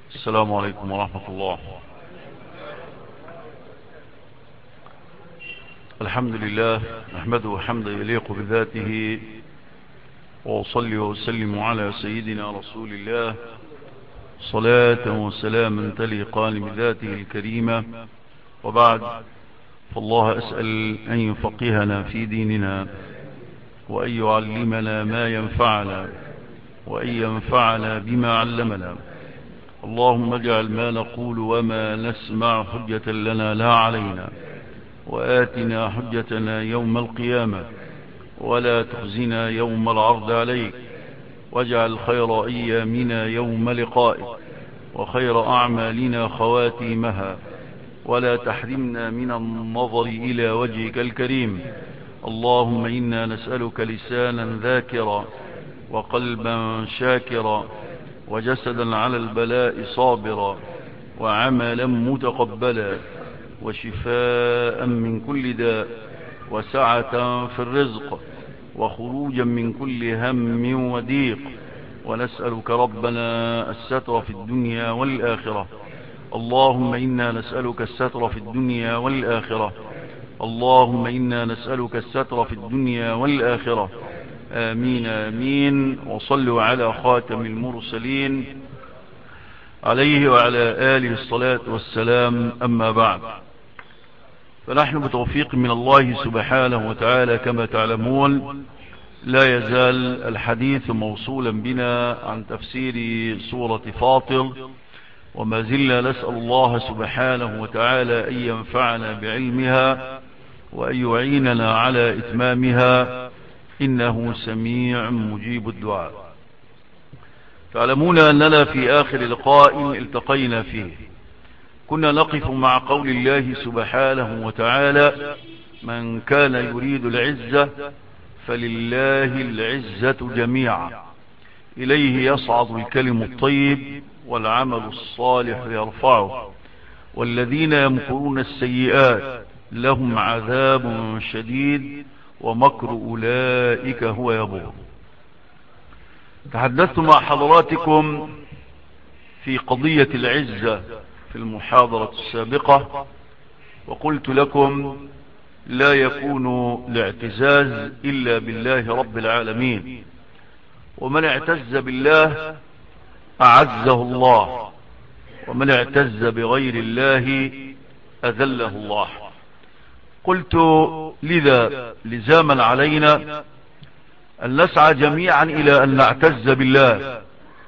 السلام عليكم ورحمة الله الحمد لله نحمده حمدا يليق بذاته وأصلي وأسلم على سيدنا رسول الله صلاة وسلاما تليقان بذاته الكريمة وبعد فالله أسأل أن يفقهنا في ديننا وأن يعلمنا ما ينفعنا وأن ينفعنا بما علمنا اللهم اجعل ما نقول وما نسمع حجة لنا لا علينا وآتنا حجتنا يوم القيامة ولا تخزنا يوم العرض عليك واجعل خير أيامنا يوم لقائك وخير أعمالنا خواتيمها ولا تحرمنا من النظر إلى وجهك الكريم اللهم إنا نسألك لسانا ذاكرا وقلبا شاكرا وجسدا على البلاء صابرا وعملا متقبلا وشفاء من كل داء وسعة في الرزق وخروجا من كل هم وضيق ونسألك ربنا الستر في الدنيا والآخرة اللهم إنا نسألك الستر في الدنيا والآخرة اللهم إنا نسألك الستر في الدنيا والآخرة آمين آمين وصلوا على خاتم المرسلين عليه وعلى آله الصلاة والسلام أما بعد فنحن بتوفيق من الله سبحانه وتعالى كما تعلمون لا يزال الحديث موصولا بنا عن تفسير سورة فاطر وما زلنا نسأل الله سبحانه وتعالى أن ينفعنا بعلمها وأن يعيننا على إتمامها إنه سميع مجيب الدعاء تعلمون أننا في آخر لقاء التقينا فيه كنا نقف مع قول الله سبحانه وتعالى من كان يريد العزة فلله العزة جميعا إليه يصعد الكلم الطيب والعمل الصالح يرفعه والذين يمكرون السيئات لهم عذاب شديد ومكر أولئك هو يبور تحدثت مع حضراتكم في قضية العزة في المحاضرة السابقة وقلت لكم لا يكون الاعتزاز إلا بالله رب العالمين ومن اعتز بالله أعزه الله ومن اعتز بغير الله أذله الله قلت لذا لزاما علينا أن نسعى جميعا إلى أن نعتز بالله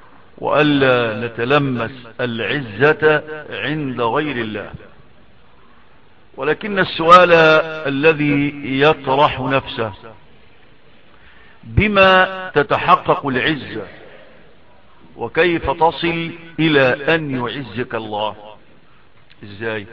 وألا نتلمس العزة عند غير الله ولكن السؤال الذي يطرح نفسه بما تتحقق العزة وكيف تصل إلى أن يعزك الله إزاي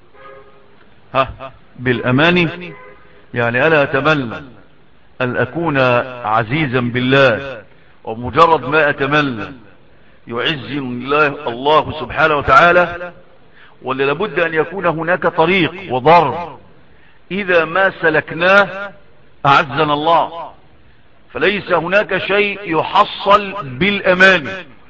ها بالأماني يعني أنا أتمنى أن أكون عزيزا بالله ومجرد ما أتمنى يعز الله, الله سبحانه وتعالى ولا لابد أن يكون هناك طريق وضرب إذا ما سلكناه أعزنا الله فليس هناك شيء يحصل بالأمان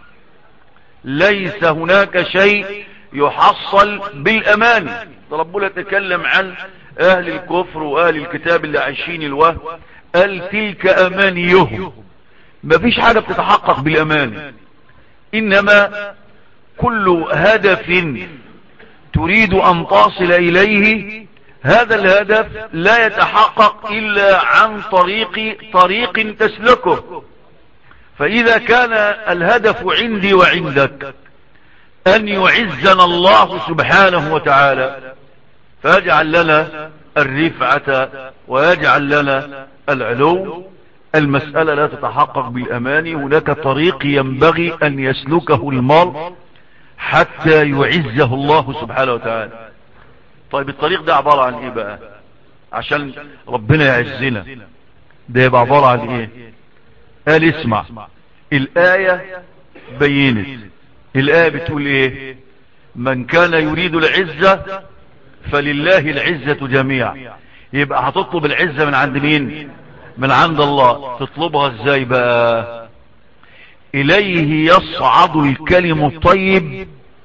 ليس هناك شيء يحصل بالأمان ربنا تكلم عن أهل الكفر وأهل الكتاب اللي عايشين الوهم قال تلك أمانيهم مفيش حاجة بتتحقق بالأمان إنما كل هدف تريد أن تصل إليه هذا الهدف لا يتحقق إلا عن طريق طريق تسلكه فإذا كان الهدف عندي وعندك أن يعزنا الله سبحانه وتعالى فيجعل لنا الرفعة ويجعل لنا العلو المسألة لا تتحقق بالأمان هناك طريق ينبغي أن يسلكه المرء حتى يعزه الله سبحانه وتعالى طيب الطريق ده عبارة عن ايه بقى عشان ربنا يعزنا ده يبقى عبارة عن ايه قال اسمع الآية بينت الآية بتقول ايه من كان يريد العزة فلله العزة جميعا يبقى هتطلب العزة من عند مين من عند الله تطلبها ازاي بقى اليه يصعد الكلم الطيب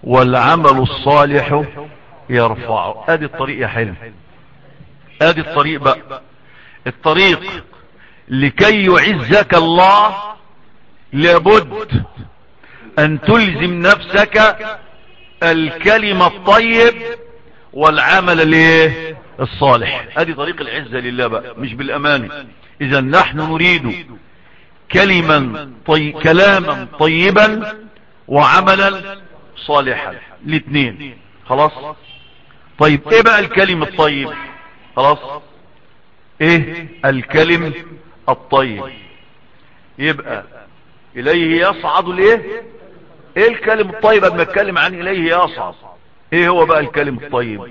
والعمل الصالح يرفعه ادي الطريق يا حلم ادي الطريق بقى الطريق لكي يعزك الله لابد ان تلزم نفسك الكلمة الطيب والعمل الايه الصالح ادي طريق العزة لله بقى مش بالامان اذا نحن نريد كلما طي... كلاما طيبا وعملا صالحا الاثنين خلاص طيب ايه بقى الكلم الطيب خلاص ايه الكلم الطيب يبقى اليه يصعد الايه ايه الكلم الطيب اما اتكلم عن اليه يصعد ايه هو بقى الكلم الطيب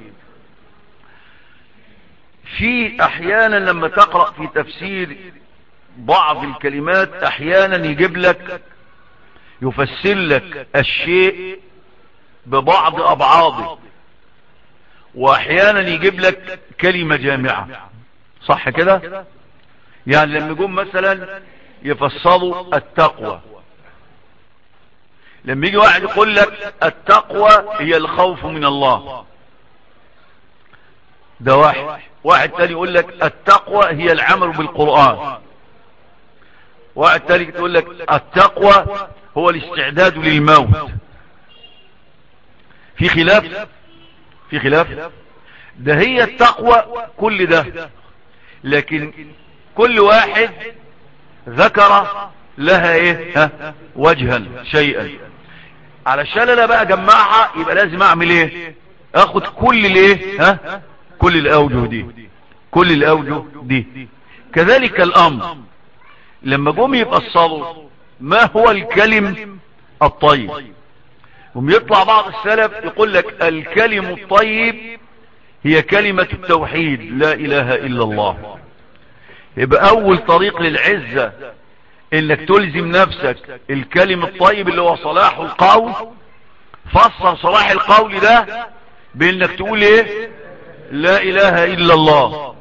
في احيانا لما تقرأ في تفسير بعض الكلمات احيانا يجيب لك يفسر لك الشيء ببعض ابعاضه واحيانا يجيب لك كلمة جامعة صح كده يعني لما يقوم مثلا يفصلوا التقوى لما يجي واحد يقول لك التقوى هي الخوف من الله ده واحد واحد تاني يقول لك التقوى هي العمل بالقرآن واحد تاني يقول لك التقوى هو الاستعداد للموت في خلاف في خلاف ده هي التقوى كل ده لكن كل واحد ذكر لها ايه ها وجها شيئا علشان انا بقى اجمعها يبقى لازم اعمل ايه اخد كل الايه ها كل الاوجه دي كل الاوجه دي كذلك الامر لما جم يفصلوا ما هو الكلم الطيب هم يطلع بعض السلف يقول لك الكلم الطيب هي كلمة التوحيد لا اله الا الله يبقى اول طريق للعزة انك تلزم نفسك الكلم الطيب اللي هو صلاح القول فسر صلاح القول ده بانك تقول ايه لا اله الا الله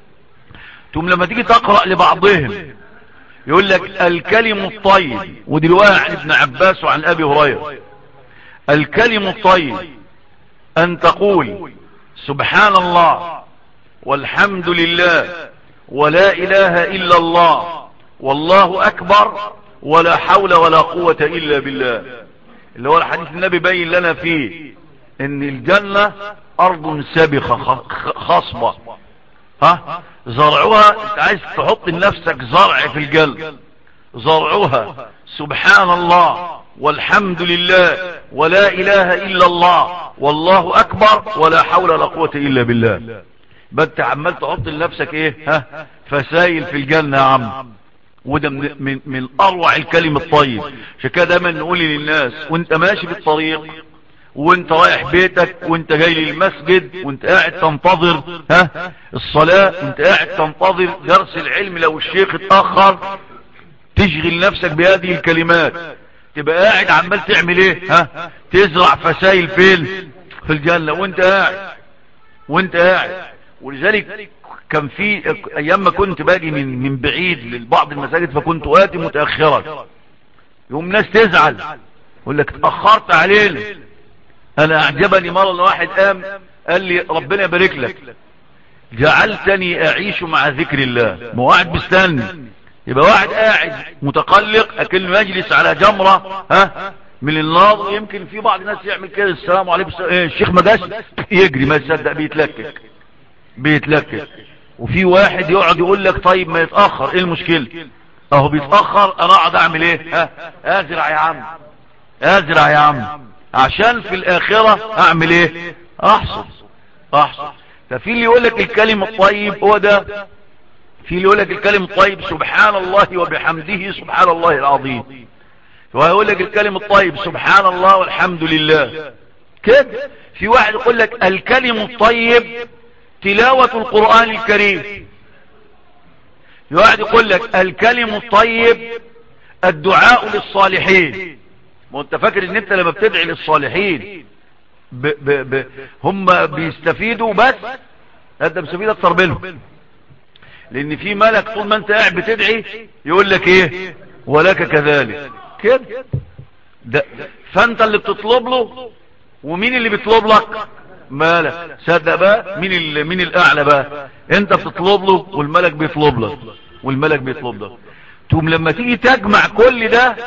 ثم لما تيجي تقرأ لبعضهم يقول لك الكلم الطيب ودلوقتي عن ابن عباس وعن ابي هريره الكلم الطيب ان تقول سبحان الله والحمد لله ولا اله الا الله والله اكبر ولا حول ولا قوة الا بالله اللي هو الحديث النبي بين لنا فيه ان الجنة ارض سابخة خصبة ها زرعها انت عايز تحط لنفسك زرع في الجنة زرعها سبحان الله والحمد لله ولا اله الا الله والله اكبر ولا حول ولا قوة الا بالله انت عمال تحط لنفسك ايه ها فسايل في الجنة يا عم وده من, من, من اروع الكلم الطيب عشان كده دايما نقول للناس وانت ماشي بالطريق وانت رايح بيتك وانت جاي للمسجد وانت قاعد تنتظر ها الصلاة وانت قاعد تنتظر درس العلم لو الشيخ اتأخر تشغل نفسك بهذه الكلمات تبقى قاعد عمال تعمل ايه ها تزرع فسايل فين في الجنة وانت قاعد وانت قاعد ولذلك كان في ايام ما كنت باجي من من بعيد لبعض المساجد فكنت اتي متاخرا يوم ناس تزعل يقول لك اتاخرت علينا انا اعجبني مره ان واحد قام قال لي ربنا يبارك لك جعلتني اعيش مع ذكر الله ما قاعد مستني يبقى واحد قاعد متقلق اكنه يجلس على جمره ها من النار يمكن في بعض الناس يعمل كده السلام عليكم الشيخ ما جاش يجري ما يصدق بيتلكك بيتلكك وفي واحد يقعد يقول لك طيب ما يتأخر ايه المشكلة اهو بيتأخر انا اقعد اعمل ايه ها ازرع يا عم ازرع يا عم عشان في الاخرة اعمل ايه احصد احصد ففي اللي يقول لك الكلم الطيب هو ده في اللي يقول لك الكلم الطيب سبحان الله وبحمده سبحان الله العظيم ويقول لك الكلم الطيب سبحان الله والحمد لله كده في واحد يقول لك الكلم الطيب تلاوة القرآن الكريم واحد يقول لك الكلم الطيب الدعاء للصالحين ما انت فاكر ان انت لما بتدعي للصالحين ب ب ب هم بيستفيدوا بس انت بيستفيد اكتر منهم لان في ملك طول ما انت قاعد بتدعي يقول لك ايه ولك كذلك كده ده فانت اللي بتطلب له ومين اللي بيطلب لك مالك صدق بقى مين اللي مين الاعلى بقى انت بتطلب له والملك بيطلب لك والملك بيطلب لك تقوم لما تيجي تجمع كل ده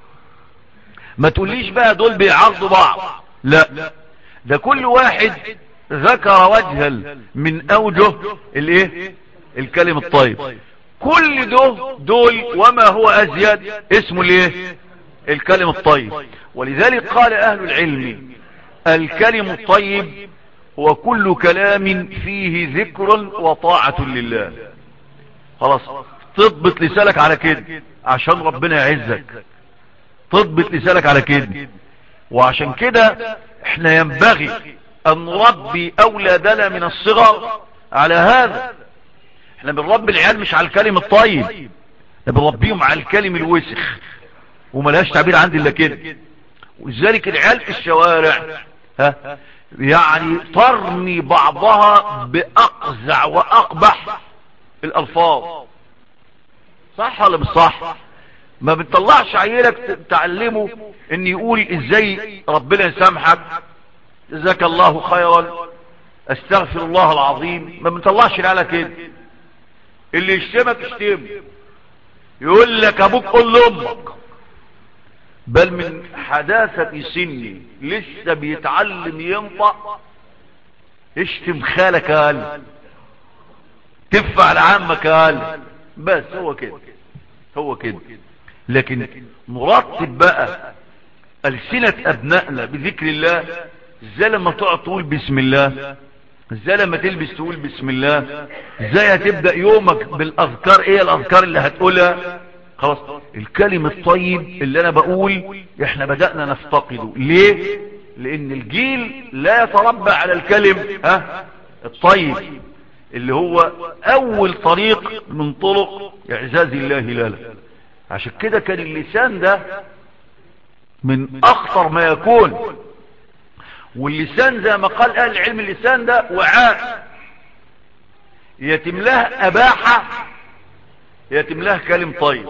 ما تقوليش بقى دول بيعرضوا بعض لا ده كل واحد ذكر وجها من اوجه الايه الكلم الطيب كل ده دول وما هو ازيد اسمه الايه الكلم الطيب ولذلك قال اهل العلم الكلم الطيب هو كل كلام فيه ذكر وطاعة لله خلاص تضبط لسانك على كده عشان ربنا يعزك تضبط لسانك على كده وعشان كده احنا ينبغي ان نربي اولادنا من الصغر على هذا احنا بنربي العيال مش على الكلم الطيب احنا بنربيهم على الكلم الوسخ وملهاش تعبير عندي الا كده ولذلك العيال في الشوارع ها يعني ترمي بعضها باقزع واقبح الالفاظ صح ولا مش صح ما بتطلعش عيالك تعلمه ان يقول ازاي ربنا يسامحك جزاك الله خيرا استغفر الله العظيم ما بنطلعش العيال كده اللي يشتمك اشتمه يقول لك ابوك قول لامك بل من حداثة سني لسه بيتعلم ينطق اشتم خالك قال تفع لعمك قال بس هو كده هو كده لكن نرتب بقى ألسنة أبنائنا بذكر الله ازاي لما تقعد تقول بسم الله ازاي لما تلبس تقول بسم الله ازاي هتبدأ يومك بالأذكار ايه الأذكار اللي هتقولها خلاص الكلم الطيب اللي انا بقول احنا بدأنا نفتقده ليه لان الجيل لا يتربى على الكلم ها الطيب اللي هو اول طريق من طرق اعزاز الله لاله عشان كده كان اللسان ده من اخطر ما يكون واللسان زي ما قال اهل العلم اللسان ده وعاء يتم له اباحة يتم له كلم طيب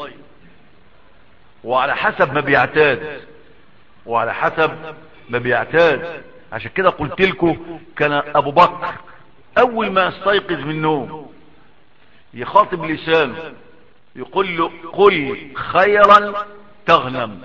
وعلى حسب ما بيعتاد وعلى حسب ما بيعتاد عشان كده قلت لكم كان ابو بكر اول ما استيقظ من النوم يخاطب لسانه يقول له قل خيرا تغنم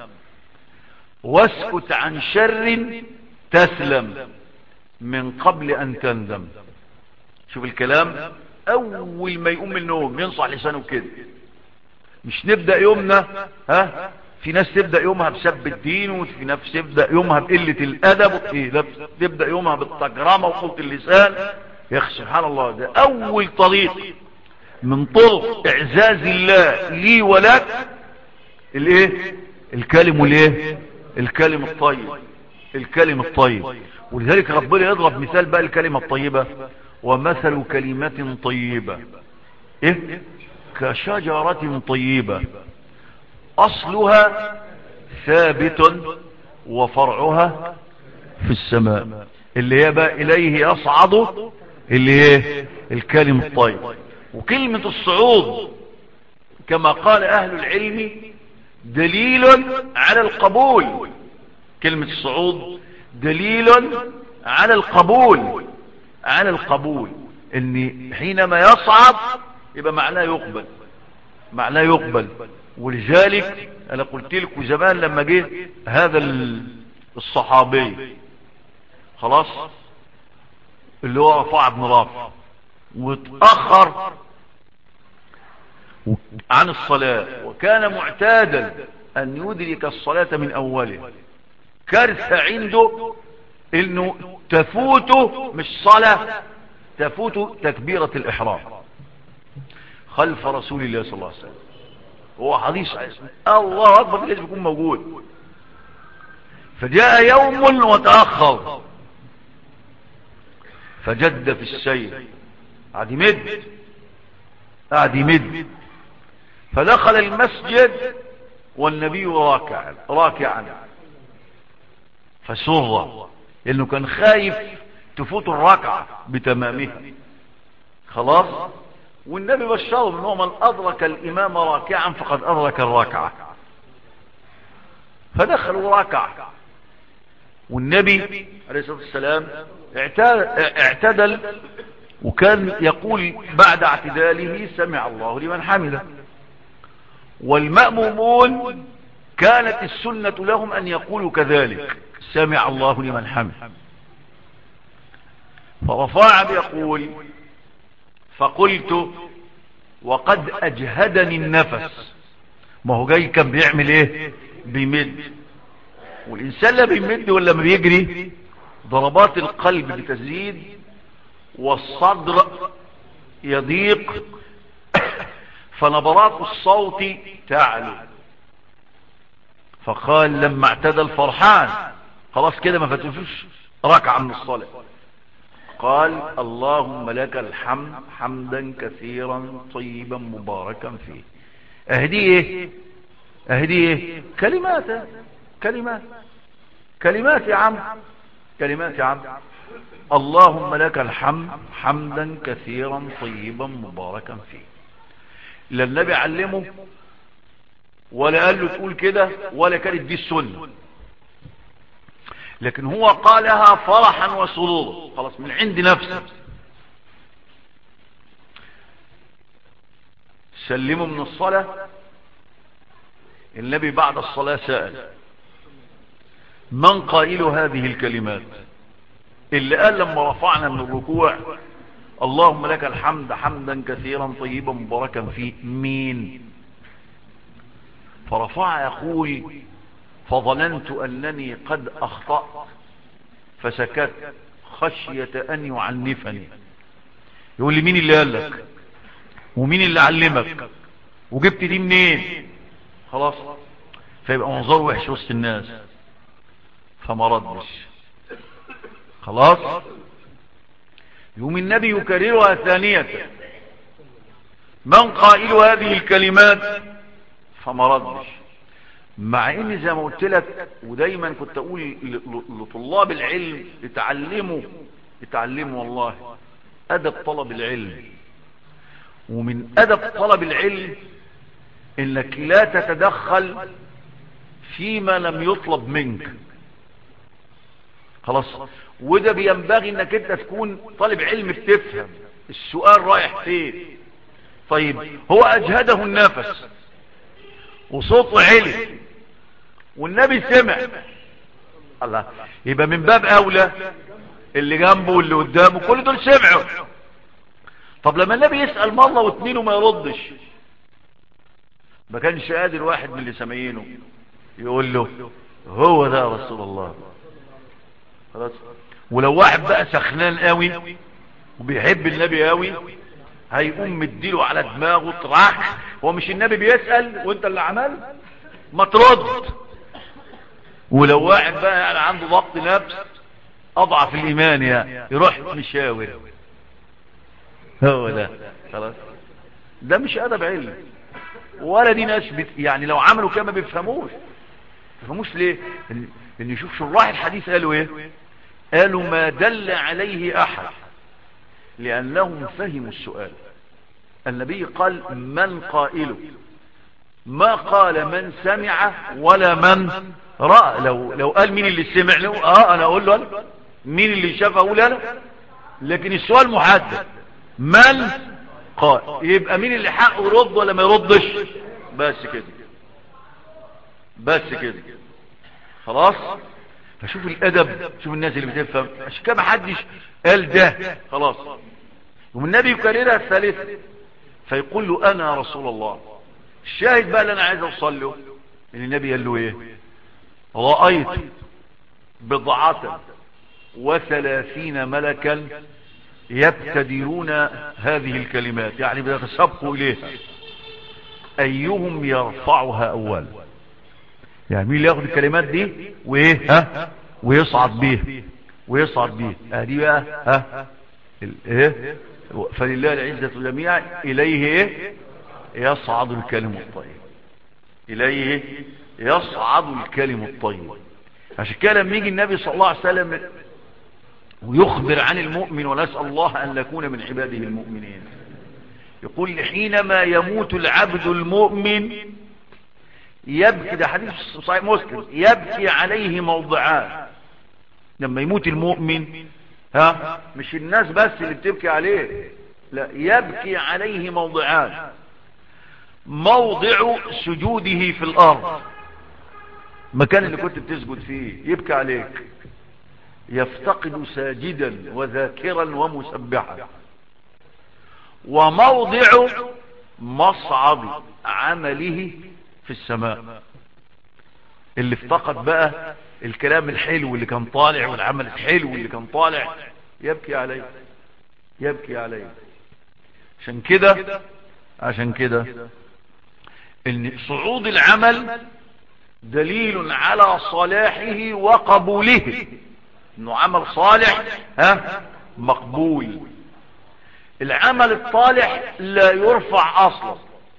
واسكت عن شر تسلم من قبل ان تندم شوف الكلام اول ما يقوم من النوم ينصح لسانه كده مش نبدأ يومنا ها في ناس تبدأ يومها بسب الدين وفي ناس تبدأ يومها بقلة الادب ايه ده تبدأ يومها بالتجرمة وقلة اللسان يا اخي سبحان الله ده اول طريق من طرق اعزاز الله لي ولك الايه الكلم الايه الكلم الطيب الكلم الطيب ولذلك ربنا يضرب مثال بقى الكلمة الطيبة ومثل كلمة طيبة ايه كشجرة طيبة اصلها ثابت وفرعها في السماء اللي هي بقى اليه يصعد اللي هي الكلم الطيب وكلمة الصعود كما قال اهل العلم دليل على القبول كلمة الصعود دليل على القبول على القبول ان حينما يصعد يبقى معناه يقبل معناه يقبل ولذلك انا قلت لكم زمان لما جه هذا الصحابي خلاص اللي هو رفاع بن رافع واتأخر عن الصلاة وكان معتادا ان يدرك الصلاة من اوله كارثة عنده انه تفوته مش صلاة تفوت تكبيرة الاحرام خلف رسول الله صلى الله عليه وسلم هو حديث الله اكبر لازم يكون موجود فجاء يوم وتأخر فجد في السير قعد يمد قعد يمد فدخل المسجد والنبي راكعا راكعا فسر لانه كان خايف تفوت الركعة بتمامها خلاص والنبي بشره انه من ادرك الامام راكعا فقد ادرك الركعة فدخلوا ركع والنبي عليه الصلاة والسلام اعتدل وكان يقول بعد اعتداله سمع الله لمن حمده والمأمومون كانت السنة لهم أن يقولوا كذلك سمع الله لمن حمده فرفاع بيقول فقلت وقد أجهدني النفس ما هو جاي كان بيعمل ايه بيمد والإنسان لا بيمد ولا ما بيجري ضربات القلب بتزيد والصدر يضيق فنبرات الصوت تعلو فقال لما اعتدى الفرحان خلاص كده ما فتفوش ركعة من الصلاة قال اللهم لك الحمد حمدا كثيرا طيبا مباركا فيه اهدي ايه اهدي ايه كلمات كلمات كلمات يا عم كلمات يا عم اللهم لك الحمد حمدا كثيرا طيبا مباركا فيه لا النبي علمه ولا قال له تقول كده ولا كانت دي السنة لكن هو قالها فرحا وسرورا خلاص من عند نفسه سلموا من الصلاة النبي بعد الصلاة سأل من قائل هذه الكلمات اللي قال لما رفعنا من الركوع اللهم لك الحمد حمدا كثيرا طيبا مباركا فيه مين فرفع يقول فظننت أنني قد أخطأت فسكت خشية أن يعنفني يقول لي مين اللي قال لك ومين اللي علمك وجبت دي منين خلاص فيبقى منظر وحش وسط الناس فما ردش خلاص يوم النبي يكررها ثانية من قائل هذه الكلمات فما ردش مع ان زي ما قلت لك ودايما كنت اقول لطلاب العلم اتعلموا اتعلموا والله ادب طلب العلم ومن ادب طلب العلم انك لا تتدخل فيما لم يطلب منك خلاص وده بينبغي انك انت تكون طالب علم بتفهم السؤال رايح فين طيب هو اجهده النفس وصوته علم والنبي سمع الله يبقى من باب اولى اللي جنبه واللي قدامه كل دول سمعوا طب لما النبي يسأل مرة واثنين وما يردش ما كانش قادر واحد من اللي سامعينه يقول له هو ده رسول الله خلاص ولو واحد بقى سخنان قوي وبيحب النبي قوي هيقوم مديله على دماغه طرح هو مش النبي بيسأل وانت اللي عمل ما ترد ولو واحد بقى يعني عنده ضبط نفس اضعف الايمان يا يروح مشاور هو ده خلاص ده مش ادب علم ولا دي ناس بت... يعني لو عملوا كده ما بيفهموش بيفهموش ليه ان, إن يشوف شراح الحديث قالوا ايه قالوا ما دل عليه احد لانهم فهموا السؤال النبي قال من قائله ما قال من سمع ولا من رأى لو, لو قال مين اللي سمع له اه انا اقول له مين اللي شاف اقول انا لكن السؤال محدد من قال يبقى مين اللي حقه يرد ولا ما يردش بس كده بس كده خلاص فشوف الادب شوف الناس اللي بتفهم عشان كده محدش قال ده خلاص والنبي يكررها الثالثة فيقول له انا رسول الله الشاهد بقى اللي انا عايز اوصل له ان النبي قال له ايه رأيت بضعة وثلاثين ملكا يبتدرون هذه الكلمات يعني بيتسابقوا اليها ايهم يرفعها اول يعني مين اللي ياخد الكلمات دي وايه ها ويصعد بيه ويصعد بيه ادي بقى ها ايه فلله العزة جميعا اليه ايه يصعد الكلم الطيب اليه يصعد الكلم الطيب عشان كده لما يجي النبي صلى الله عليه وسلم ويخبر عن المؤمن ونسأل الله أن نكون من عباده المؤمنين يقول حينما يموت العبد المؤمن يبكي ده حديث صحيح مسلم يبكي عليه موضعان لما يموت المؤمن ها مش الناس بس اللي بتبكي عليه لا يبكي عليه موضعان موضع سجوده في الارض مكان اللي كنت بتسجد فيه يبكي عليك يفتقد ساجدا وذاكرا ومسبحا وموضع مصعد عمله في السماء اللي افتقد بقى الكلام الحلو اللي كان طالع والعمل الحلو اللي كان طالع يبكي عليه يبكي عليه عشان كده عشان كده ان صعود العمل دليل على صلاحه وقبوله انه عمل صالح ها مقبول العمل الصالح لا يرفع اصلا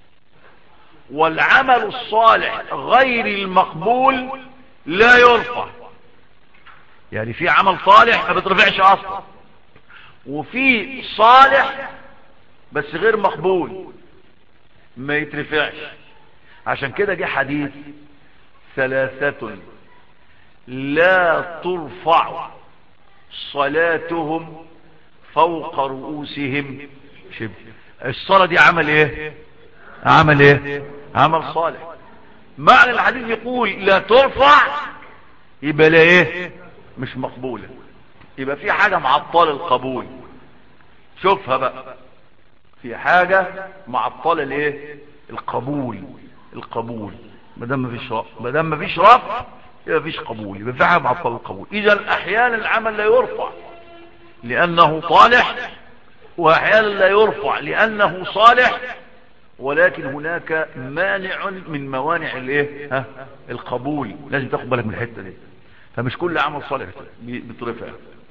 والعمل الصالح غير المقبول لا يرفع يعني في عمل صالح ما بترفعش اصلا وفي صالح بس غير مقبول ما يترفعش عشان كده جه حديث ثلاثة لا ترفع صلاتهم فوق رؤوسهم شبه الصلاة دي عمل ايه عمل ايه عمل صالح معنى الحديث يقول لا ترفع يبقى لا ايه مش مقبولة يبقى في حاجة معطلة القبول شوفها بقى في حاجة معطلة الايه القبول القبول ما دام مفيش رفع ما دام مفيش رفع يبقى مفيش قبول يبقى في حاجة معطلة القبول اذا احيانا العمل لا يرفع لانه صالح واحيانا لا يرفع لانه صالح ولكن هناك مانع من موانع الايه ها القبول لازم تاخد بالك من الحته دي فمش كل عمل صالح بيترفع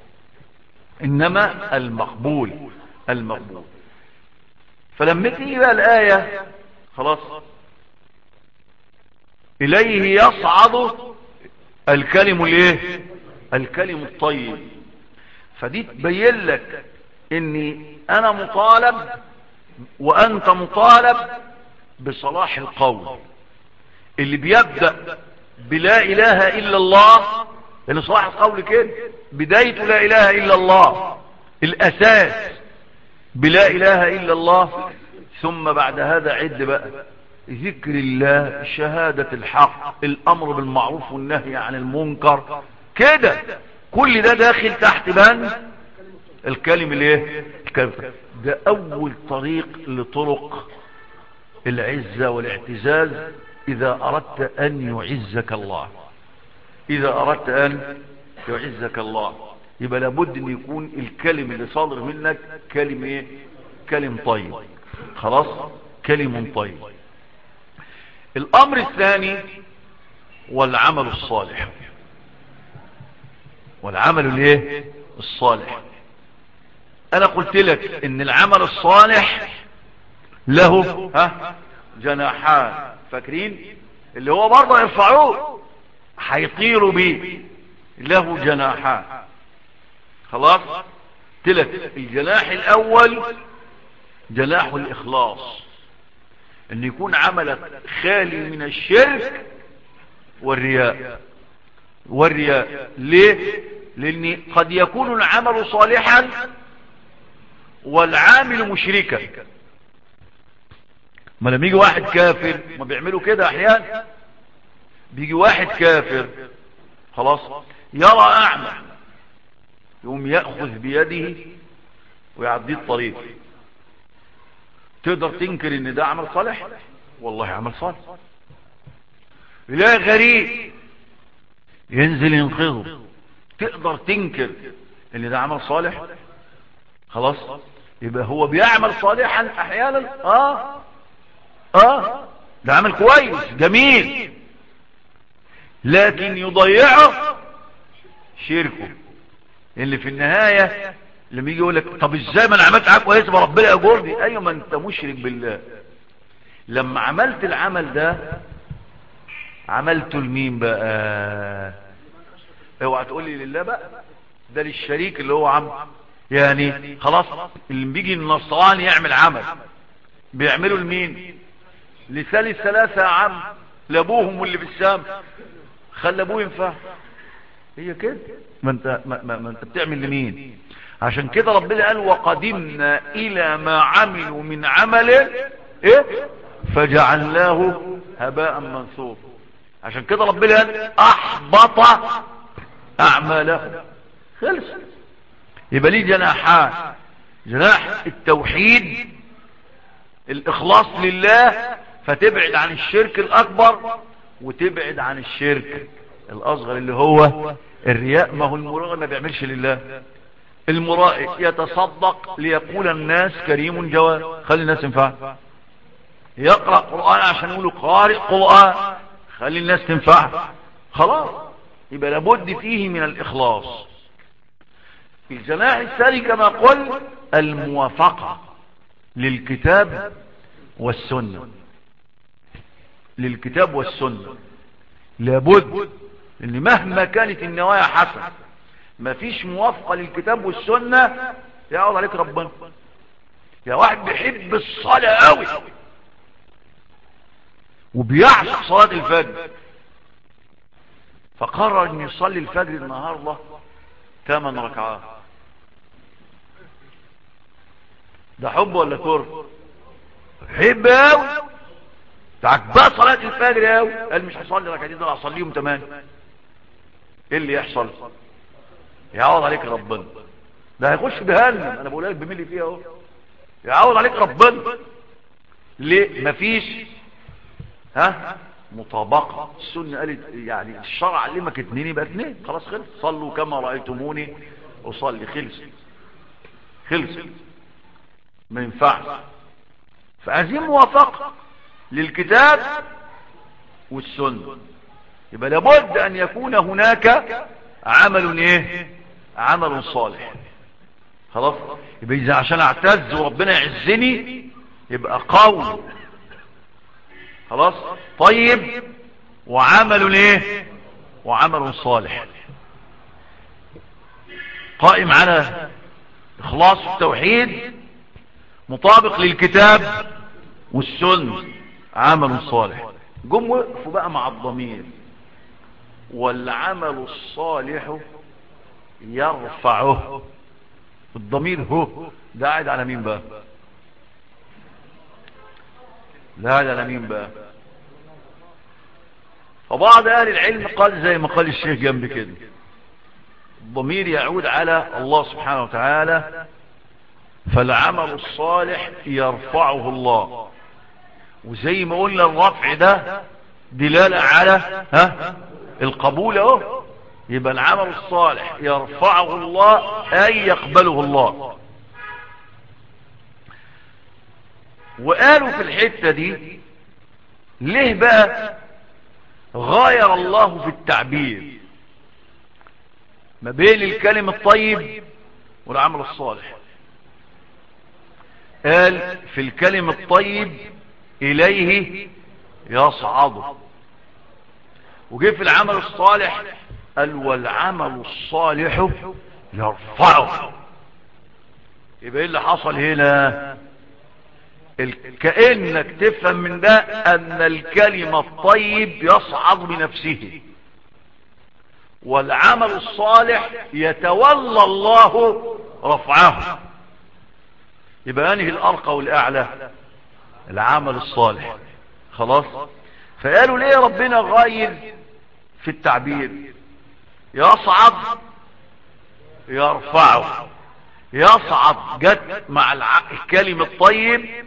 انما المقبول المقبول فلما تيجي بقى الايه خلاص اليه يصعد الكلم الايه الكلم الطيب فدي تبين لك اني انا مطالب وانت مطالب بصلاح القول اللي بيبدأ بلا اله الا الله اللي صلاح القول كده بدايته لا اله الا الله الاساس بلا اله الا الله ثم بعد هذا عد بقى ذكر الله شهادة الحق الامر بالمعروف والنهي عن المنكر كده كل ده داخل تحت بند الكلم الايه الكلم ده اول طريق لطرق العزة والاعتزاز اذا اردت ان يعزك الله اذا اردت ان يعزك الله يبقى لابد ان يكون الكلم اللي صادر منك كلم ايه كلم طيب خلاص كلم طيب الامر الثاني والعمل الصالح والعمل الايه الصالح انا قلت لك ان العمل الصالح له ها جناحان فاكرين اللي هو برضه يرفعوه هيطيروا بيه له جناحان خلاص تلك الجناح الاول جناح الاخلاص ان يكون عملك خالي من الشرك والرياء والرياء ليه لان قد يكون العمل صالحا والعامل مشركا ما لما يجي واحد كافر ما بيعملوا كده احيانا بيجي واحد كافر خلاص يرى اعمى يقوم يأخذ بيده ويعديه الطريق تقدر تنكر ان ده عمل صالح والله عمل صالح لا غريب ينزل ينقذه تقدر تنكر ان ده عمل صالح خلاص يبقى هو بيعمل صالحا احيانا اه اه ده عمل كويس جميل لكن يضيعه شركه اللي في النهاية لما يجي يقول لك طب ازاي ما انا عملت حاجه كويسه ربنا يجرني ايوه ما انت مشرك بالله لما عملت العمل ده عملته لمين بقى اوعى تقول لي لله بقى ده للشريك اللي هو عم يعني خلاص اللي بيجي النصراني يعمل عمل بيعملوا لمين لثالث ثلاثة عام لابوهم واللي في السام خلى ابوه ينفع هي كده ما انت, ما, ما, ما انت بتعمل لمين عشان كده ربنا قال وقدمنا الى ما عملوا من عمل ايه فجعلناه هباء منثور عشان كده ربنا قال احبط اعمالهم خلص يبقى ليه جناحان جناح التوحيد الاخلاص لله فتبعد عن الشرك الاكبر وتبعد عن الشرك الاصغر اللي هو الرياء ما هو المراء ما بيعملش لله المراء يتصدق ليقول الناس كريم جواد خلي الناس ينفع يقرأ قرآن عشان يقولوا قارئ قرآن خلي الناس تنفع خلاص يبقى لابد فيه من الإخلاص الجناح الثاني كما قل الموافقة للكتاب والسنة للكتاب والسنة لابد ان مهما كانت النوايا حسنة مفيش موافقة للكتاب والسنة يعوض عليك ربنا يا واحد بيحب الصلاة قوي وبيعشق صلاة الفجر فقرر ان يصلي الفجر النهاردة ثمان ركعات ده حب ولا كره حب قوي تعجبها صلاة الفجر قوي قال مش هصلي ركعتين دول هصليهم تمام ايه اللي يحصل يعوض عليك ربنا ده هيخش جهنم انا بقول لك بملي فيها اهو يعوض عليك ربنا ليه مفيش ها مطابقة السنة قالت يعني الشرع علمك اتنين يبقى اتنين خلاص خلص صلوا كما رأيتموني اصلي خلص خلص ما ينفعش فعايزين موافقة للكتاب والسنة يبقى لابد ان يكون هناك عمل ايه عمل صالح خلاص يبقى اذا عشان اعتز وربنا يعزني يبقى قول خلاص طيب وعمل ايه وعمل صالح قائم على اخلاص التوحيد مطابق للكتاب والسنة عمل صالح جم وقفوا بقى مع الضمير والعمل الصالح يرفعه الضمير هو ده قاعد على مين بقى ده قاعد على مين بقى فبعض اهل العلم قال زي ما قال الشيخ جنب كده الضمير يعود على الله سبحانه وتعالى فالعمل الصالح يرفعه الله وزي ما قلنا الرفع ده دلالة على ها القبول اهو يبقى العمل الصالح يرفعه الله اي يقبله الله وقالوا في الحتة دي ليه بقى غاير الله في التعبير ما بين الكلم الطيب والعمل الصالح قال في الكلم الطيب إليه يصعد وجه في العمل الصالح قال والعمل الصالح يرفعه يبقى ايه اللي حصل هنا كأنك تفهم من ده ان الكلمة الطيب يصعد بنفسه والعمل الصالح يتولى الله رفعه يبقى انهي الارقى والاعلى العمل الصالح خلاص فقالوا ليه ربنا غاير في التعبير يصعد يرفعه يصعد جت مع الكلم الطيب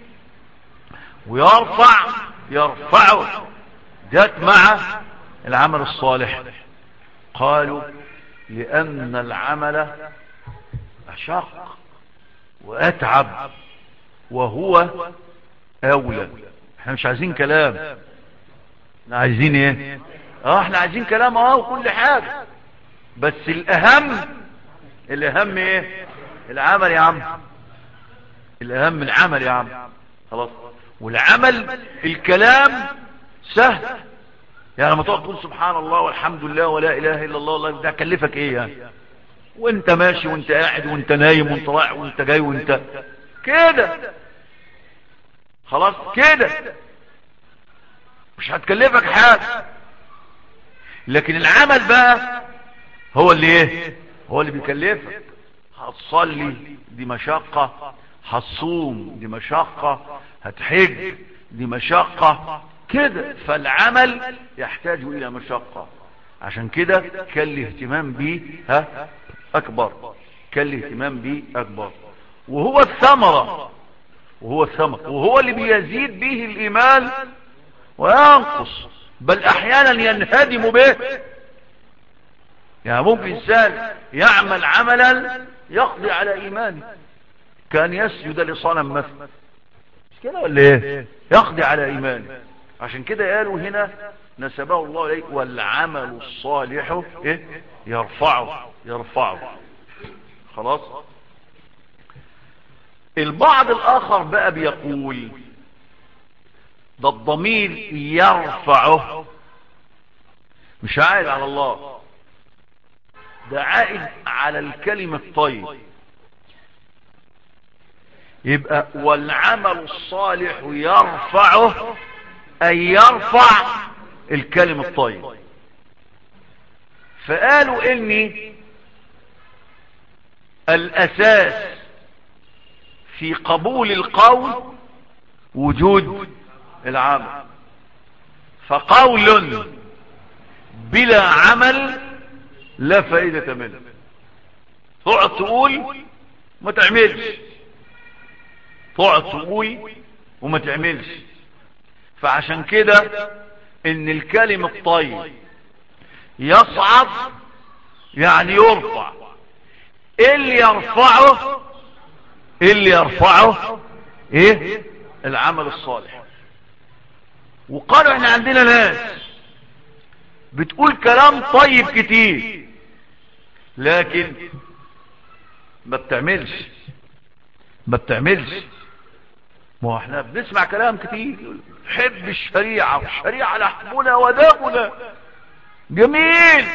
ويرفع يرفعه جت مع العمل الصالح قالوا لأن العمل أشق وأتعب وهو أولى احنا مش عايزين كلام احنا عايزين ايه اه احنا عايزين كلام اه وكل حاجة بس الاهم الاهم ايه العمل يا عم الاهم العمل يا عم خلاص والعمل الكلام سهل يعني لما تقعد تقول سبحان الله والحمد لله ولا اله الا الله والله ده كلفك ايه يعني وانت ماشي وانت قاعد وانت نايم وانت رايح وانت جاي وانت كده خلاص كده مش هتكلفك حاجة لكن العمل بقى هو اللي ايه هو اللي بيكلفك هتصلي دي مشقة هتصوم دي مشقة هتحج دي مشقة كده فالعمل يحتاج الى مشقة عشان كده كان الاهتمام بيه ها اكبر كان الاهتمام بيه اكبر وهو الثمرة وهو الثمرة وهو اللي بيزيد به الايمان وينقص بل احيانا ينهدم به يعني ممكن انسان يعمل عملا يقضي على ايمانه كان يسجد لصنم مثلا مش كده ولا ايه يقضي على ايمانه عشان كده قالوا هنا نسبه الله اليه والعمل الصالح ايه يرفعه يرفعه خلاص البعض الاخر بقى بيقول ده الضمير يرفعه مش عائد على الله ده عائد على الكلمة الطيب يبقى والعمل الصالح يرفعه أي يرفع الكلمة الطيب فقالوا إني الأساس في قبول القول وجود العمل فقول بلا عمل لا فائدة منه تقعد تقول ما تعملش تقعد تقول وما تعملش فعشان كده ان الكلم الطيب يصعد يعني يرفع ايه اللي يرفعه ايه اللي يرفعه ايه العمل الصالح وقالوا احنا عندنا ناس بتقول كلام طيب كتير لكن ما بتعملش ما بتعملش ما هو احنا بنسمع كلام كتير حب الشريعة والشريعة لحمنا ودمنا جميل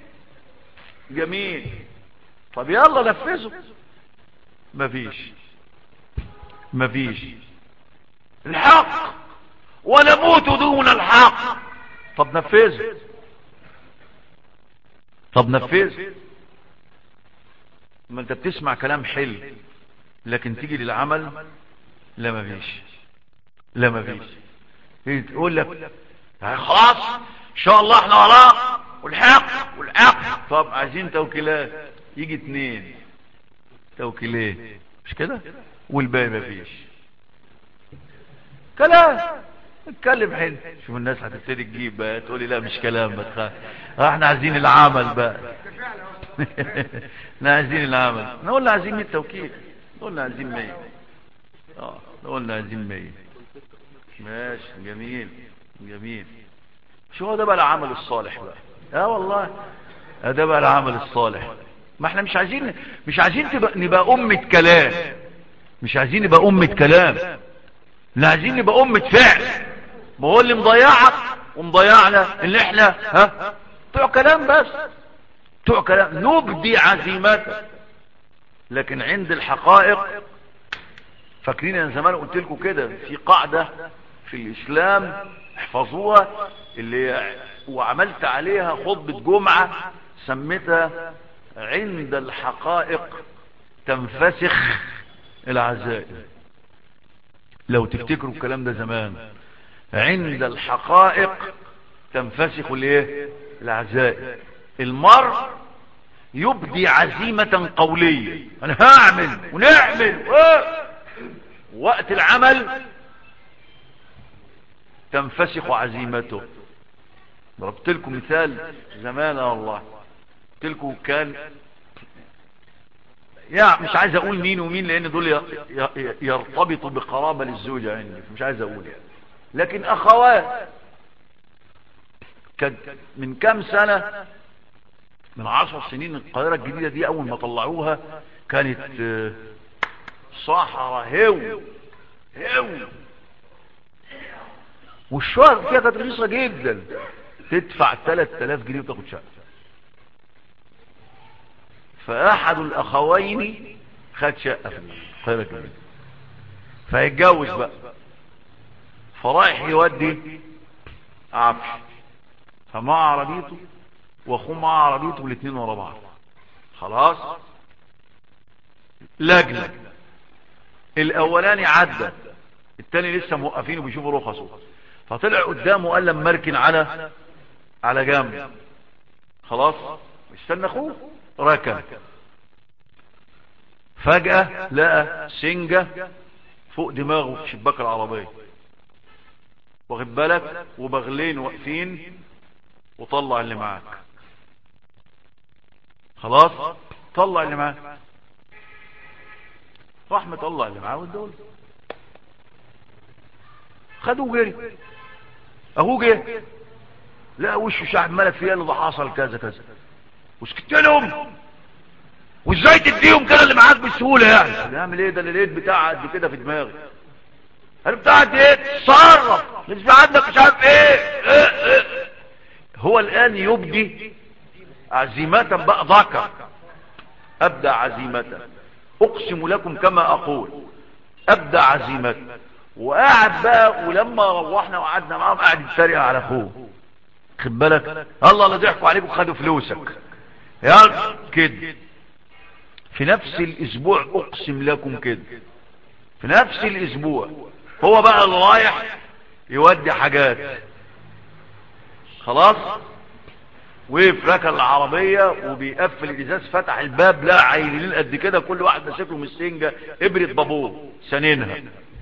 جميل طب يلا نفذه مفيش مفيش الحق ونموت دون الحق طب نفذه طب نفذه ما انت بتسمع كلام حلو لكن تيجي للعمل لا مفيش لا مفيش تقول لك خلاص ان شاء الله احنا وراء والحق والحق طب عايزين توكيلات يجي اتنين توكيلين مش كده والباقي مفيش كلام اتكلم حلو شوف الناس هتبتدي تجيب بقى تقولي لا مش كلام ما تخاف احنا عايزين العمل بقى احنا عايزين العمل نقول عايزين 100 توكيل نقول عايزين 100 اه نقول عايزين 100 ماشي جميل جميل شو هو ده بقى العمل الصالح بقى اه والله ده بقى العمل الصالح ما احنا مش عايزين مش عايزين تبقى نبقى أمة كلام مش عايزين نبقى أمة كلام لا عايزين نبقى أمة فعل ما هو اللي مضيعك ومضيعنا اللي احنا ها بتوع كلام بس بتوع كلام نبدي عزيمتك لكن عند الحقائق فاكرين انا زمان قلت لكم كده في قاعدة في الاسلام احفظوها اللي وعملت عليها خطبة جمعة سميتها عند الحقائق تنفسخ العزائم لو تفتكروا الكلام ده زمان عند الحقائق تنفسخ الايه العزائم المرء يبدي عزيمة قولية انا هعمل ونعمل و... وقت العمل تنفسخ عزيمته ضربت لكم مثال زمان والله قلت لكم كان يا مش عايز اقول مين ومين لان دول يرتبطوا بقرابة للزوجة عندي مش عايز اقول يعني لكن اخوات كان من كام سنة من عشر سنين القاهرة الجديدة دي اول ما طلعوها كانت صحراء هو هو والشهر فيها كانت رخيصة جدا تدفع 3000 جنيه وتاخد شقة فاحد الاخوين خد شقة في القاهرة الجديدة فيتجوز بقى فرايح يودي عفش فمع عربيته واخوه معاه عربيته والاثنين ورا بعض خلاص لجنة الاولاني عدى التاني لسه موقفين وبيشوفوا رخصه فطلع قدامه قال لما مركن على على جنب خلاص استنى اخوه ركن فجأة لقى سنجة فوق دماغه في شباك العربية واخد بالك وبغلين واقفين وطلع اللي معاك خلاص طلع اللي معاك راح مطلع اللي معاه والدول خدوه جري اهو جه لا وشه شعب ملك فيه اللي ده حصل كذا كذا وسكت لهم وازاي تديهم كده اللي معاك بسهوله يعني نعمل ايه ده اللي لقيت بتاع قد كده في دماغي قال بتاع قد ايه تصرف مش عندك مش عارف ايه, إيه, إيه. هو الان يبدي عزيمة بقى ذكر ابدا عزيمة اقسم لكم كما اقول ابدا عزيمة وقاعد بقى ولما روحنا وقعدنا معاهم قاعد يتريق على اخوه خد بالك الله اللي ضحكوا عليك وخدوا فلوسك يا كده في نفس الاسبوع اقسم لكم كده في نفس الاسبوع هو بقى اللي رايح يودي حاجات خلاص وقف ركن العربية وبيقفل الازاز فتح الباب لا عيلين قد كده كل واحد ماسك له من السنجة ابرة بابوه سنينها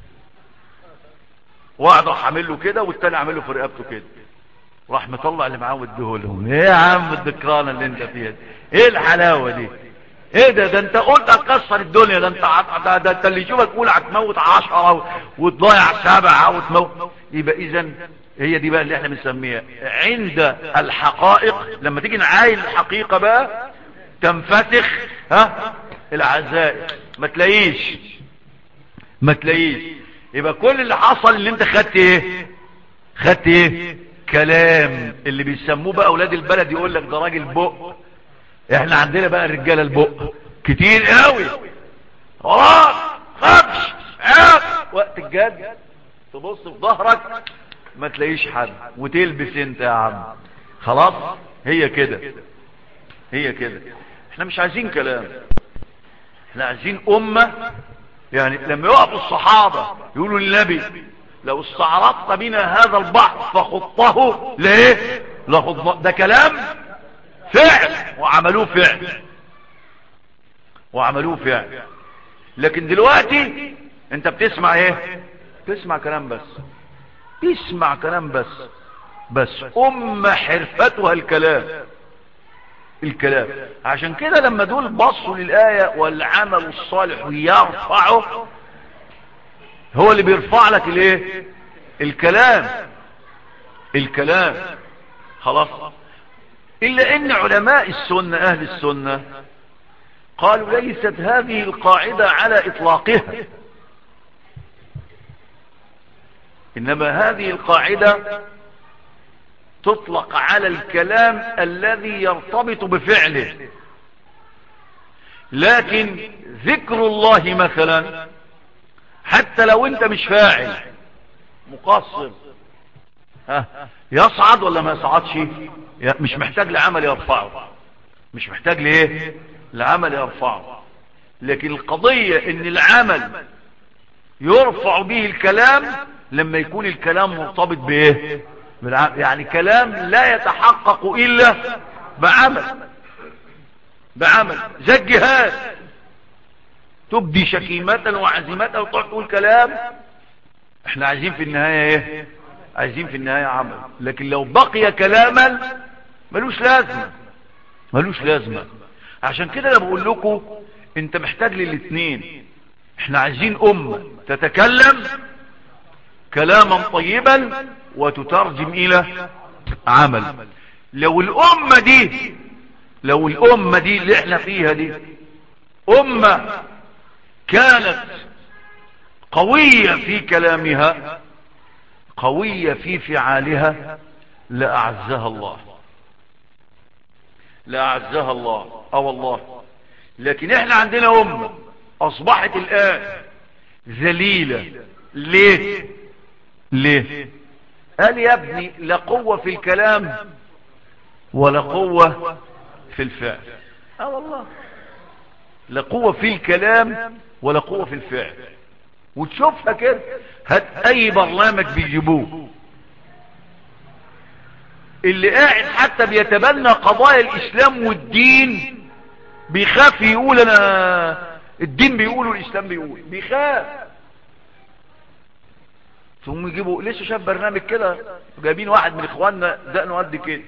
واحد راح عامل له كده والتاني عامل له في رقبته كده راح مطلع اللي معاه واديهولهم ايه يا عم الدكرانه اللي انت فيها دي ايه الحلاوه دي ايه ده ده انت قلت هتكسر الدنيا ده انت عط... ده, ده انت اللي يشوفك يقول هتموت عشرة وتضيع سبعة وتموت يبقى اذا هي دي بقى اللي احنا بنسميها عند الحقائق لما تيجي نعاين الحقيقة بقى تنفسخ ها العزائم ما تلاقيش ما تلاقيش يبقى كل اللي حصل اللي انت خدت ايه خدت ايه كلام اللي بيسموه بقى اولاد البلد يقول لك ده راجل بق احنا عندنا بقى الرجاله البق كتير قوي وراك خبش عاب وقت الجد تبص في ظهرك ما تلاقيش حد وتلبس انت يا عم خلاص هي كده هي كده احنا مش عايزين كلام احنا عايزين امة يعني لما يقف الصحابة يقولوا للنبي لو استعرضت بنا هذا البحر فخطه ليه لخط ده كلام فعل وعملوه فعل وعملوه فعل لكن دلوقتي انت بتسمع ايه تسمع كلام بس تسمع كلام بس بس ام حرفتها الكلام الكلام عشان كده لما دول بصوا للآية والعمل الصالح يرفعه هو اللي بيرفع لك الايه الكلام الكلام خلاص الا ان علماء السنة اهل السنة قالوا ليست هذه القاعدة على اطلاقها انما هذه القاعدة تطلق على الكلام الذي يرتبط بفعله لكن ذكر الله مثلا حتى لو انت مش فاعل مقصر ها يصعد ولا ما يصعدش مش محتاج لعمل يرفعه مش محتاج لايه لعمل يرفعه لكن القضية ان العمل يرفع به الكلام لما يكون الكلام مرتبط بايه يعني كلام لا يتحقق الا بعمل بعمل زي الجهاد تبدي شكيمة وعزيمة وتقعد تقول كلام احنا عايزين في النهاية ايه عايزين في النهاية عمل لكن لو بقي كلاما ملوش لازمة ملوش لازمة عشان كده انا بقول لكم انت محتاج للاثنين احنا عايزين امة تتكلم كلاما طيبا وتترجم الى عمل لو الامة دي لو الامة دي اللي احنا فيها دي امة كانت قوية في كلامها قوية في فعالها لأعزها الله لأعزها الله اه والله لكن احنا عندنا أمة أصبحت الآن ذليلة ليه ليه قال يا ابني لا قوة في الكلام ولا قوة في الفعل اه والله لا قوة في الكلام ولا قوة في الفعل وتشوفها كده هات اي برنامج بيجيبوه اللي قاعد حتى بيتبنى قضايا الاسلام والدين بيخاف يقول انا الدين بيقول والاسلام بيقول بيخاف ثم يجيبوا لسه شاف برنامج كده جايبين واحد من اخواننا دقنه قد كده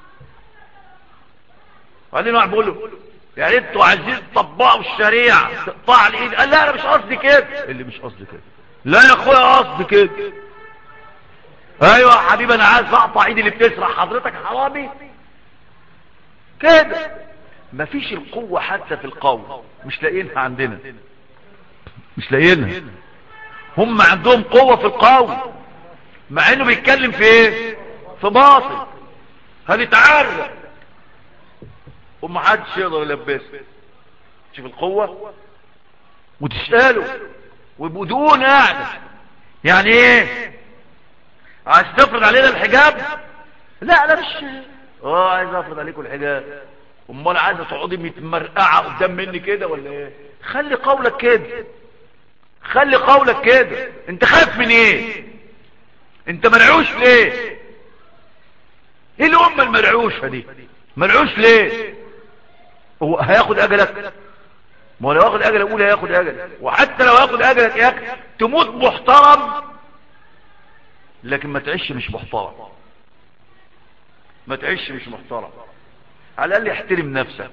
وبعدين واحد بيقول له يا ريتوا عايزين تطبقوا الشريعه تقطع الايد قال لا انا مش قصدي كده اللي مش قصدي كده لا يا اخويا قصدي كده ايوه يا حبيبي انا عايز اقطع ايدي اللي بتسرح حضرتك حرامي كده مفيش القوة حتى في القول مش لاقيينها عندنا مش لاقيينها هم عندهم قوة في القول مع انه بيتكلم في ايه في باطل هنتعرف ومحدش يقدر يلبسه شوف القوة وتسأله وبدون قاعدة يعني ايه عايز تفرض علينا الحجاب لا انا مش اه عايز افرض عليكم الحجاب امال عايزه تقعدي متمرقعه قدام مني كده ولا ايه خلي قولك كده خلي قولك كده انت خايف من ايه انت مرعوش ليه ايه الامه المرعوشه دي مرعوش ليه هو هياخد اجلك ما هو لو ياخد اجلك اقول هياخد اجلك وحتى لو ياخد اجلك يا اخي تموت محترم لكن ما تعيش مش محترم ما تعيش مش محترم على الاقل احترم نفسك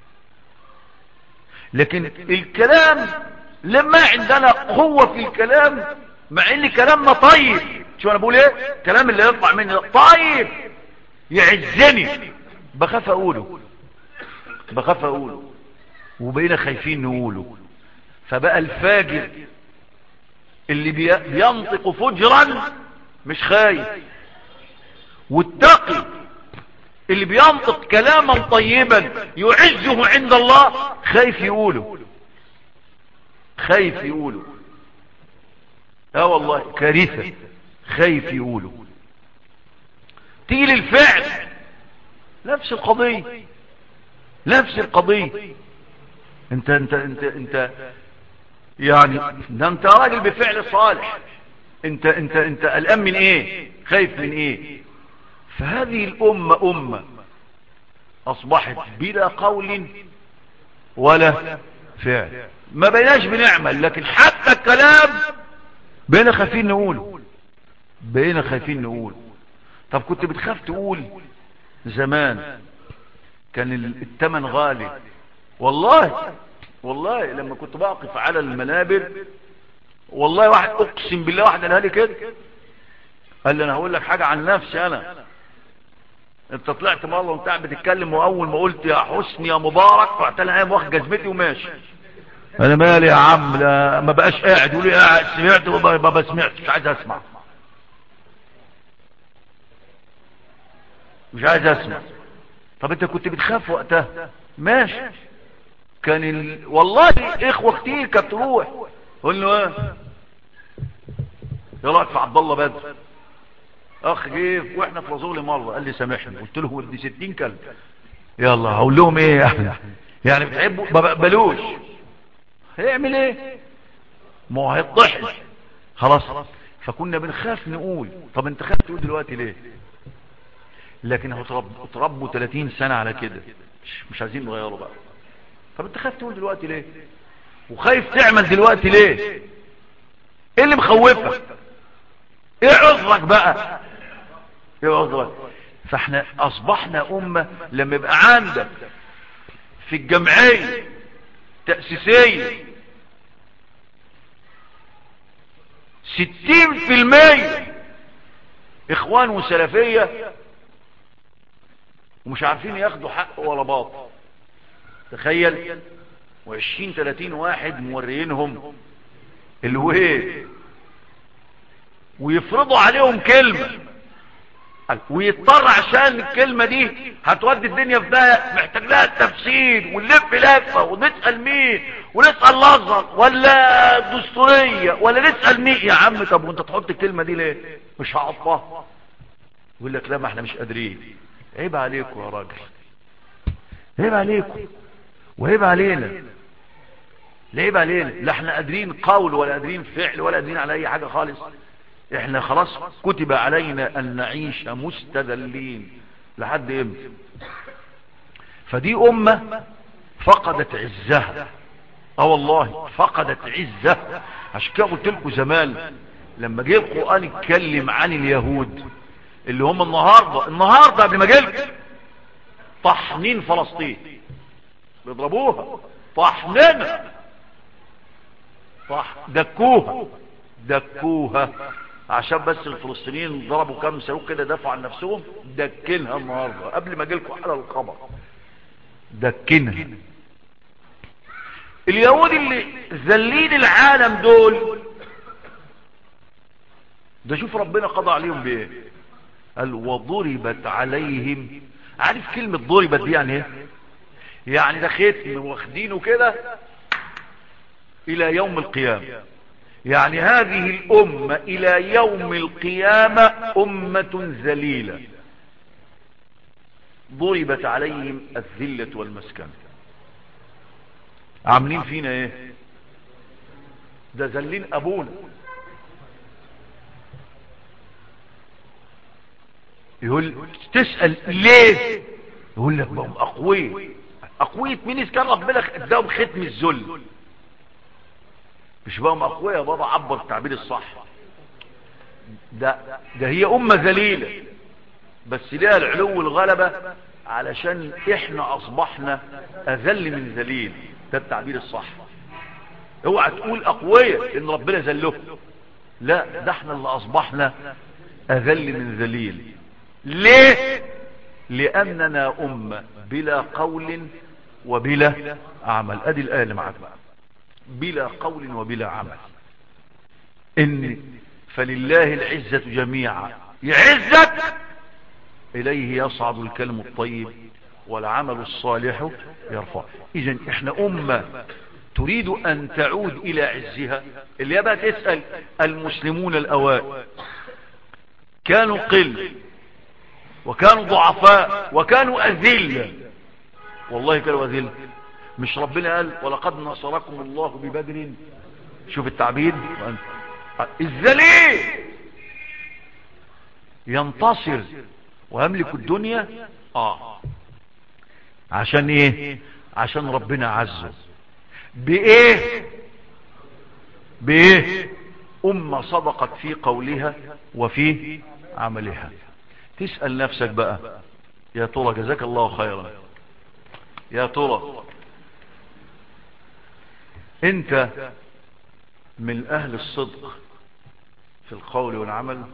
لكن الكلام لما عندنا قوة في الكلام مع ان كلامنا طيب شو انا بقول ايه الكلام اللي يطلع مني طيب يعزني بخاف اقوله بخاف اقوله وبقينا خايفين نقوله فبقى الفاجر اللي بينطق فجرا مش خايف والتقي اللي بينطق كلاما طيبا يعزه عند الله خايف يقوله خايف يقوله اه والله كارثة خايف يقوله تيجي للفعل نفس القضية نفس القضية انت انت انت انت يعني ده انت راجل بفعل صالح انت انت انت قلقان من ايه خايف من ايه فهذه الامة امة اصبحت بلا قول ولا فعل ما بيناش بنعمل لكن حتى الكلام بقينا خايفين نقوله بقينا خايفين نقول طب كنت بتخاف تقول زمان كان الثمن غالي والله والله لما كنت بقف على المنابر والله واحد اقسم بالله واحد قالها لي كده قال لي انا هقول لك حاجه عن نفسي انا انت طلعت مره وانت قاعد بتتكلم واول ما قلت يا حسني يا مبارك رحت انا قايم واخد جزمتي وماشي انا مالي يا عم لا ما بقاش قاعد يقول لي قاعد سمعت ما بسمعت مش عايز اسمع مش عايز اسمع طب انت كنت بتخاف وقتها ماشي كان ال... والله اخوه كتير كانت تروح قول له ايه ايه رايك في عبد الله بدر اخ جه واحنا في رزولي مره قال لي سامحني قلت له ودي 60 كلب يلا هقول لهم ايه يعني يعني بتحبوا ما بقبلوش هيعمل ايه ما هو هيضحك خلاص فكنا بنخاف نقول طب انت خاف تقول دلوقتي ليه لكن هو تربوا تربوا 30 سنه على كده مش, مش عايزين نغيره بقى طب انت خايف تقول دلوقتي ليه وخايف تعمل دلوقتي ليه ايه اللي مخوفك ايه عذرك بقى ايه عذرك فاحنا اصبحنا امة لما يبقى عندك في الجمعية تأسيسية ستين في المية اخوان وسلفية ومش عارفين ياخدوا حق ولا باطل تخيل وعشرين تلاتين واحد موريينهم الويه ويفرضوا عليهم كلمة ويضطر عشان الكلمة دي هتودي الدنيا في ده محتاج لها التفسير ونلف لفة ونسأل مين ونسأل الازهر ولا الدستورية ولا نسأل مين يا عم طب وانت تحط الكلمة دي ليه مش هعطها يقول لك لا ما احنا مش قادرين عيب عليكم يا راجل عيب عليكم وعيب علينا لعيب علينا لا احنا قادرين قول ولا قادرين فعل ولا قادرين على اي حاجة خالص احنا خلاص كتب علينا ان نعيش مستذلين لحد امتى فدي امة فقدت عزها اه والله فقدت عزها عشان كده قلت لكم زمان لما جه القرآن يتكلم عن اليهود اللي هم النهاردة النهاردة قبل ما جلك طحنين فلسطين بيضربوها طحننا طح دكوها دكوها عشان بس الفلسطينيين ضربوا كام صاروخ كده دافعوا عن نفسهم دكنها النهارده قبل ما جالكم على الخبر دكنها اليهود اللي ذلين العالم دول ده شوف ربنا قضى عليهم بايه قال وضربت عليهم عارف كلمة ضربت دي يعني ايه يعني ده ختم واخدينه كده الى يوم القيامة يعني هذه الامة الى يوم القيامة امة ذليلة ضربت عليهم الذلة والمسكنة عاملين فينا ايه ده ذلين ابونا يقول تسأل ليه يقول لك بقوا اقوياء اقوية مين اذا كان ربنا اداهم ختم الذل مش بقوا اقوياء يا بابا عبر التعبير الصح ده ده هي امة ذليلة بس ليها العلو والغلبة علشان احنا اصبحنا اذل من ذليل ده التعبير الصح اوعى تقول اقوياء ان ربنا ذلهم لا ده احنا اللي اصبحنا اذل من ذليل ليه لاننا امة بلا قول وبلا عمل ادي الايه اللي معاك بلا قول وبلا عمل ان فلله العزة جميعا يعزك اليه يصعد الكلم الطيب والعمل الصالح يرفع اذا احنا امة تريد ان تعود الى عزها اللي يبقى تسأل المسلمون الاوائل كانوا قل وكانوا ضعفاء وكانوا اذل والله كانوا اذل مش ربنا قال ولقد نصركم الله ببدر شوف التعبير الذليل ينتصر ويملك الدنيا اه عشان ايه عشان ربنا عزه بايه بايه امة صدقت في قولها وفي عملها تسأل نفسك بقى يا ترى جزاك الله خيرا يا ترى انت من اهل الصدق في القول والعمل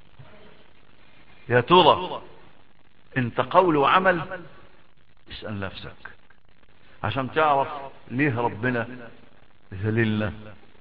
يا ترى انت قول وعمل اسأل نفسك عشان تعرف ليه ربنا ذللنا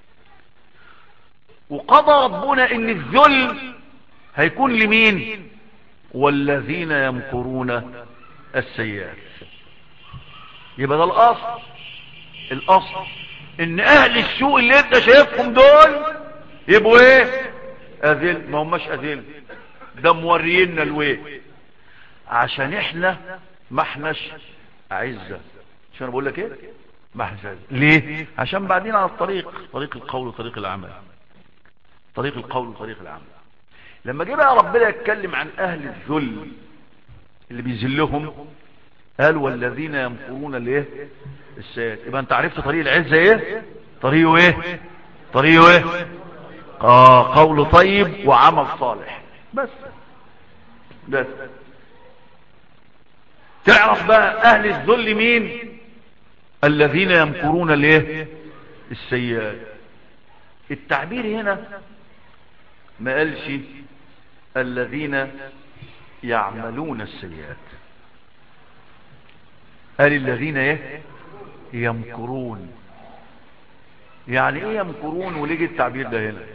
وقضى ربنا ان الذل هيكون لمين والذين يمكرون السيئات يبقى ده الاصل الاصل ان اهل السوء اللي انت شايفهم دول يبقوا ايه اذل ما هماش اذل ده مورينا الويه عشان احنا ما احناش عزة عشان بقول لك ايه ما احناش عزة ليه عشان بعدين على الطريق طريق القول وطريق العمل طريق القول وطريق العمل لما جه بقى ربنا يتكلم عن اهل الذل اللي بيذلهم قال والذين يمكرون الايه السيئات يبقى انت عرفت طريق العزة ايه طريقه ايه طريقه ايه اه قول طيب وعمل صالح بس بس تعرف بقى اهل الذل مين الذين يمكرون الايه السيئات التعبير هنا ما قالش الذين يعملون السيئات قال الذين ايه يمكرون يعني ايه يمكرون وليه التعبير ده هنا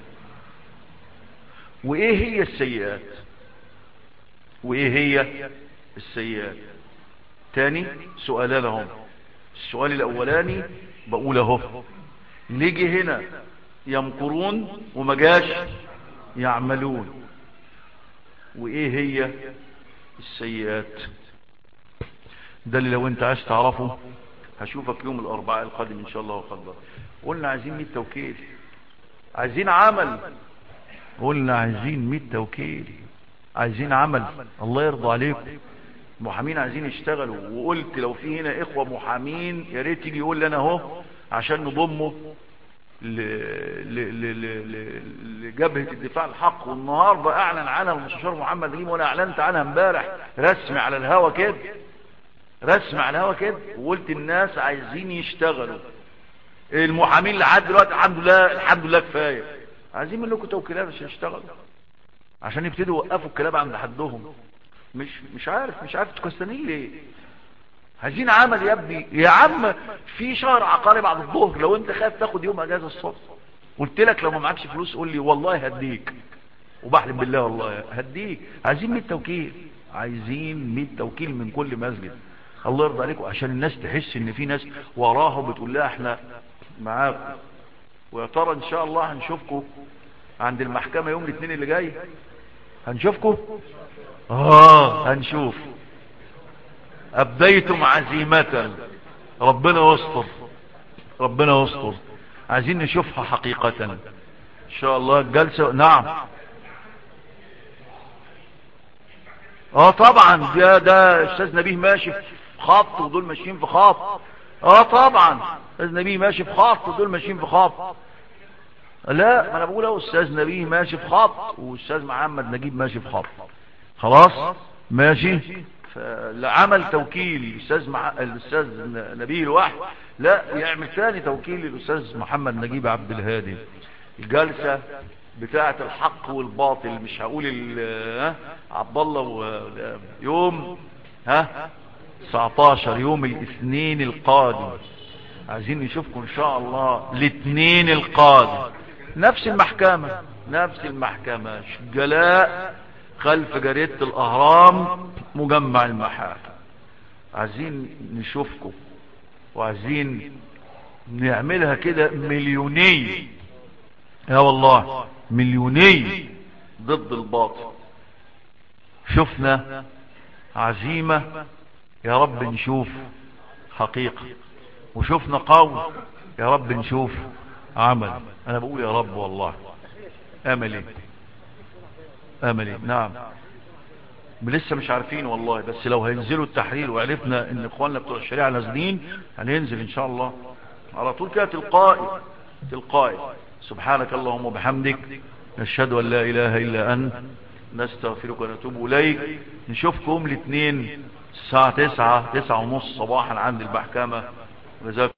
وايه هي السيئات وايه هي السيئات تاني سؤالان هم السؤال الاولاني بقول اهو نيجي هنا يمكرون وما جاش يعملون وايه هي السيئات ده اللي لو انت عايز تعرفه هشوفك يوم الاربعاء القادم ان شاء الله وقدر قلنا عايزين 100 توكيل عايزين عمل قلنا عايزين 100 توكيل عايزين عمل الله يرضى عليكم محامين عايزين يشتغلوا وقلت لو في هنا اخوة محامين يا ريت يجي يقول لنا اهو عشان نضمه لجبهة الدفاع الحق والنهاردة اعلن عنها المستشار محمد نجيب وانا اعلنت عنها امبارح رسمي على الهوا كده رسمي على الهوا كده وقلت الناس عايزين يشتغلوا المحامين لحد دلوقتي الحمد لله الحمد لله كفايه عايزين منكم توكيلات عشان يشتغلوا عشان يبتدوا يوقفوا الكلام عند حدهم مش مش عارف مش عارف تكستنين ليه عايزين عمل يا ابني يا عم في شهر عقاري بعد الظهر لو انت خايف تاخد يوم اجازه الصبح قلت لك لو ما معكش فلوس قول لي والله هديك وبحلم بالله والله هديك عايزين 100 توكيل عايزين 100 توكيل من كل مسجد الله يرضى عليكم عشان الناس تحس ان في ناس وراها بتقول لها احنا معاكم ويا ترى ان شاء الله هنشوفكم عند المحكمة يوم الاثنين اللي جاي هنشوفكم اه هنشوف ابديتم عزيمة ربنا يستر ربنا يستر عايزين نشوفها حقيقة ان شاء الله الجلسة نعم اه طبعا ده ده استاذ نبيه ماشي في خط ودول ماشيين في خط اه طبعا استاذ نبيه ماشي في خط ودول ماشيين في خط لا ما انا بقول اهو استاذ نبيه ماشي في خط واستاذ محمد نجيب ماشي في خط خلاص ماشي فعمل توكيل الاستاذ مع... الاستاذ نبيه الواحد لا يعمل ثاني توكيل للاستاذ محمد نجيب عبد الهادي الجلسه بتاعه الحق والباطل مش هقول عبد الله و... يوم ها 19 يوم الاثنين القادم عايزين نشوفكم ان شاء الله الاثنين القادم نفس المحكمة نفس المحكمة جلاء خلف جريدة الاهرام مجمع المحاكم عايزين نشوفكم وعايزين نعملها كده مليونية يا والله مليونية ضد الباطل شفنا عزيمة يا رب نشوف حقيقة وشفنا قول يا رب نشوف عمل انا بقول يا رب والله املي املي نعم لسه مش عارفين والله بس لو هينزلوا التحرير وعرفنا ان اخواننا بتوع الشريعة نازلين هننزل ان شاء الله على طول كده تلقائي تلقائي سبحانك اللهم وبحمدك نشهد ان لا اله الا انت نستغفرك ونتوب اليك نشوفكم الاثنين الساعة تسعة تسعة ونص صباحا عند المحكمة جزاكم